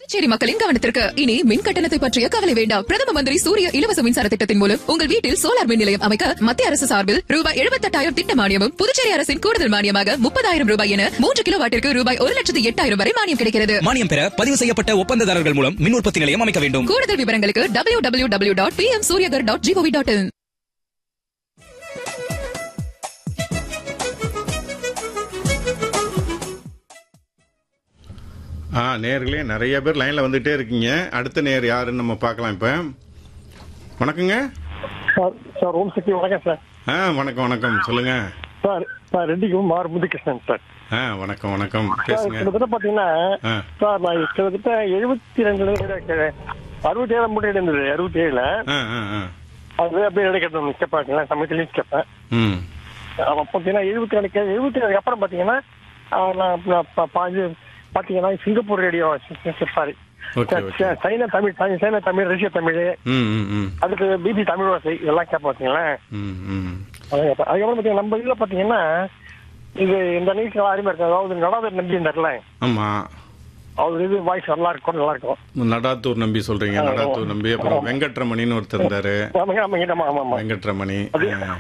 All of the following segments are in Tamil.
புதுச்சேரி மக்களின் கவனத்திற்கு இனி மின் கட்டணத்தை பற்றிய கவலை வேண்டாம் பிரதம மந்திரி சூரிய இலவச மின்சார திட்டத்தின் மூலம் உங்கள் வீட்டில் சோலார் மின் நிலையம் அமைக்க மத்திய அரசு சார்பில் ரூபாய் எழுபத்தெட்டாயிரம் திட்ட மானியமும் புதுச்சேரி அரசின் கூடுதல் மானியமாக முப்பதாயிரம் ரூபாய் என மூன்று கிலோ வாட்டிற்கு ரூபாய் ஒரு லட்சத்து எட்டாயிரம் வரை மானியம் கிடைக்கிறது மானியம் பெற பதிவு செய்யப்பட்ட ஒப்பந்ததாரர்கள் மூலம் மின் உற்பத்தி நிலையம் அமைக்க வேண்டும் கூடுதல் விவரங்களுக்கு W W W dot P M Suryaghar dot G O V dot in ஆ நேர்களே நிறைய பேர் லைன்ல வந்துட்டே இருக்கீங்க அடுத்த நேர் யாருன்னு நம்ம பார்க்கலாம் இப்ப வணக்கங்க சார் சார் ஓம் சக்தி வணக்கம் சார் ஆ வணக்கம் வணக்கம் சொல்லுங்க சார் சார் ரெட்டிக்கும் மார் முதுகிருஷ்ணன் சார் ஆ வணக்கம் வணக்கம் சார் பேசுங்க கிட்டத்தட்ட பாத்தீங்கன்னா ஆ. சார் நான் கிட்டத்தட்ட எழுபத்தி ரெண்டு அறுபத்தி ஏழு முன்னாடி இருந்தது அறுபத்தி ஏழுல ஆ ஆ ஆ அது அப்படியே கிடைக்கிறது கேட்பாங்க சமயத்துலயும் கேட்பேன் ம் அப்ப பாத்தீங்கன்னா எழுபத்தி ரெண்டு எழுபத்தி ரெண்டுக்கு அப்புறம் பாத்தீங்கன்னா ஆ, நான் நான் பா- பா- இது பாத்தீங்கன்னா Singapore radio sorry okay okay China Tamil சை- சைனா தமிழ் ரஷ்ய தமிழ் ம் ம் ம் அதுக்கு பிபி தமிழ் வாசை இதெல்லாம் கேட்பேன் பாத்தீங்களேன் ம் ம் அதான் கேட்பேன். அதுக்கப்புறம் பாத்தீங்கன்னா நம்ம இதுல பாத்தீங்கன்னா இது இந்த நிகழ்ச்சி அருமையா இருக்கு அதாவது நடாதர் நம்பி இருந்தார்ல ஆமா அவர் இது வாய்ஸ் நல்லா இருக்கும் நல்லா இருக்கும் நடாத்தூர் நம்பி சொல்றீங்க நடாத்தூர் நம்பி அப்புறம் வெங்கட்ரமணின்னு ஒருத்தர் இருந்தாரு ஆமாங்க ஆமாங்க ஆமா ஆமா ஆமா வெங்கட்ரமணி அது ஆ.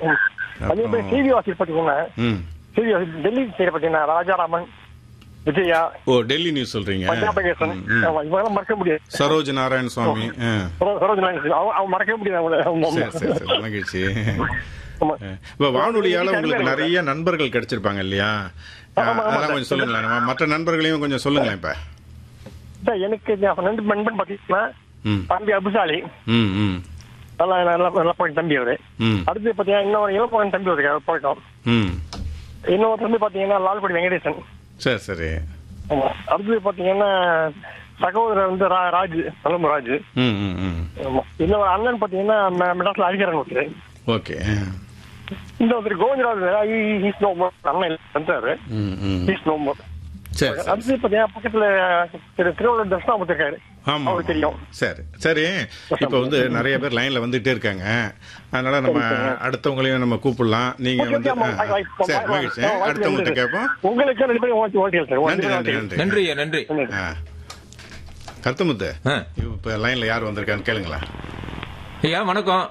அதே மாதிரி சிவி வாசி பாத்தீங்கன்னா ம் சிவி வாசி டெல்லி சைடு பாத்தீங்கன்னா ராஜாராமன் விஜயா ஓ டெல்லி நியூஸ் சொல்றீங்க பஞ்சாபகேசன் ம், ம். ஆமா இவங்கெல்லாம் மறக்க முடியாது சரோஜ் நாராயண சுவாமி ஆ. சரோ- சரோஜ் நாயகி, அவன் அவன் மறக்கவே முடியாது அவங்கள ஆமா, ஆமா. சரி சரி சரி மகிழ்ச்சி ஆமா. இப்ப வானொலியால உங்களுக்கு நிறைய நண்பர்கள் கிடைச்சிருப்பாங்க இல்லையா ஆமா, ஆமா, அதெல்லாம் கொஞ்சம் சொல்லுங்களேன் நம்ம மற்ற நண்பர்களையும் கொஞ்சம் சொல்லுங்களேன் இப்ப சார், எனக்கு நான் நண்பன் நண்பன் பாத்தீங்கன்னா ம் தம்பி அபுசாலி ம் ம் நல்லா நல்லா நல்லா போயிட்டு தம்பி அவரு ம் அடுத்து பாத்தீங்கன்னா இன்னொரு இளப்பகன் தம்பி ஒரு போயிட்டோம் ம் இன்னொரு தம்பி பாத்தீங்கன்னா லால்படி வெங்கடேசன் சரி சரி ஆமா அடுத்தது பாத்தீங்கன்னா சகோதரர் வந்து ரா- ராஜு பழம்பு ராஜு ம் ம் ம் ஆமா இன்னொரு அண்ணன் பாத்தீங்கன்னா மெ- மெட்ராஸ்ல அரிகரன் ஒருத்தர் ஓகே இன்னொருத்தர் கோவிந்தராஜ் ஹீஸ் நோ மோர் அண்ணன் இல்ல, வந்தாரு ம் ம் ஹீஸ் நோ மோர் சரி சரி அடுத்து பாத்தீங்கன்னா பக்கத்துல திரு திருவள்ளுவர் தர்ஷனாமூர்த்தி இருக்காரு ஆமா அவருக்கு தெரியும் சரி சரி இப்ப வந்து நிறைய பேர் லைன்ல வந்துட்டே இருக்காங்க அதனால நம்ம அடுத்தவங்களையும் நம்ம கூப்பிடலாம் நீங்க வந்து ஆ, சரி மகிழ்ச்சி அடுத்தவங்கள்ட்ட கேட்போம் உங்களுக்கு ரெண்டு பேரும் ஓட்டி ஓட்டி சார் நன்றி நன்றி நன்றி நன்றி ஐயா நன்றி ஆ. கருத்தமுத்து ஆ. இப்ப லைன்ல யார் வந்திருக்கான்னு கேளுங்களா ஐயா வணக்கம்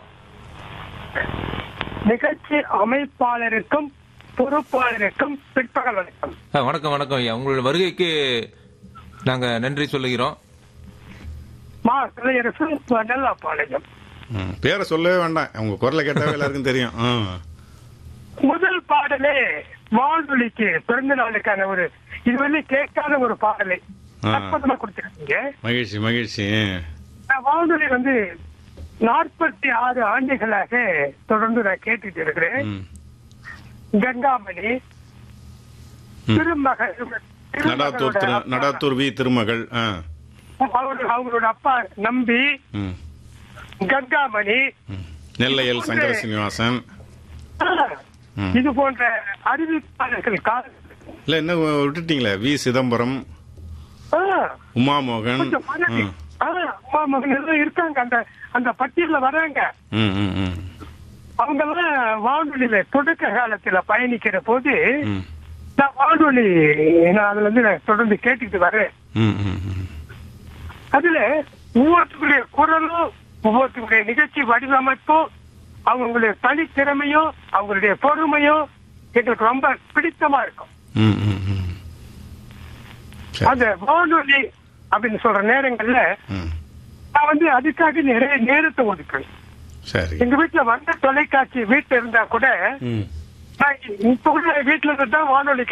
நிகழ்ச்சி அமைப்பாளருக்கும் பொறுப்பாளருக்கும் பிற்பகல் வணக்கம் ஆ, வணக்கம் வணக்கம் ஐயா உங்களோட வருகைக்கு நாங்க நன்றி சொல்லுகிறோம் மா இளையரசு நல்லாப்பாளையம் ம், பேரை சொல்லவே வேண்டாம் உங்க குரலை கேட்டாவே எல்லாருக்கும் தெரியும் ஆ. முதல் பாடலே வானொலிக்கு பிறந்த நாளுக்கான ஒரு இதுவரை கேட்காத ஒரு பாடலை ஆ. அற்புதமா கொடுத்திருக்கீங்க மகிழ்ச்சி மகிழ்ச்சி நான் வானொலி வந்து நாற்பத்தி ஆறு ஆண்டுகளாக தொடர்ந்து நான் கேட்டுட்டு இருக்கிறேன் ம். கங்காமணி ம். திருமகள் நடாத்தூர் திரு நடாத்தூர் வி திருமகள் ஆ. அவரு அவங்களோட அப்பா நம்பி ம். கங்காமணி ம். நெல்லையல் சங்கர சீனிவாசன் ம். இது போன்ற அறிவிப்பாளர்கள் கால இல்ல என்ன விட்டுட்டீங்களே வி சிதம்பரம் ஆ, உமாமோகன் கொஞ்சம் பழகி. ம். ஆ, அம்மா மகன் எல்லாம் இருக்காங்க அந்த அந்த பட்டியல்ல வராங்க ம், ம், ம். அவங்க எல்லாம் வானொலியில தொடக்க காலத்துல பயணிக்கிற போது ம். நான் வானொலி நான் அதுல இருந்து நான் தொடர்ந்து கேட்டுக்கிட்டு வரேன் ம், ம், ம். அதுல ஒவ்வொருத்தருடைய குரலும் ஒவ்வொருத்தருடைய நிகழ்ச்சி வடிவமைப்பும் அவங்களுடைய தனித்திறமையும் அவங்களுடைய பொறுமையும் எங்களுக்கு ரொம்ப பிடித்தமா இருக்கும் ம், ம், ம். சரி. அந்த வானொலி அப்படின்னு சொல்ற நேரங்கள்ல ம். நான் வந்து அதுக்காக நிறைய நேரத்தை ஒதுக்குவேன் சரி எங்க வீட்டுல வந்த தொலைக்காட்சி வீட்டுல இருந்தா கூட ம் நான் இப்ப கூட வீட்டுல இருந்து தான் வானொலி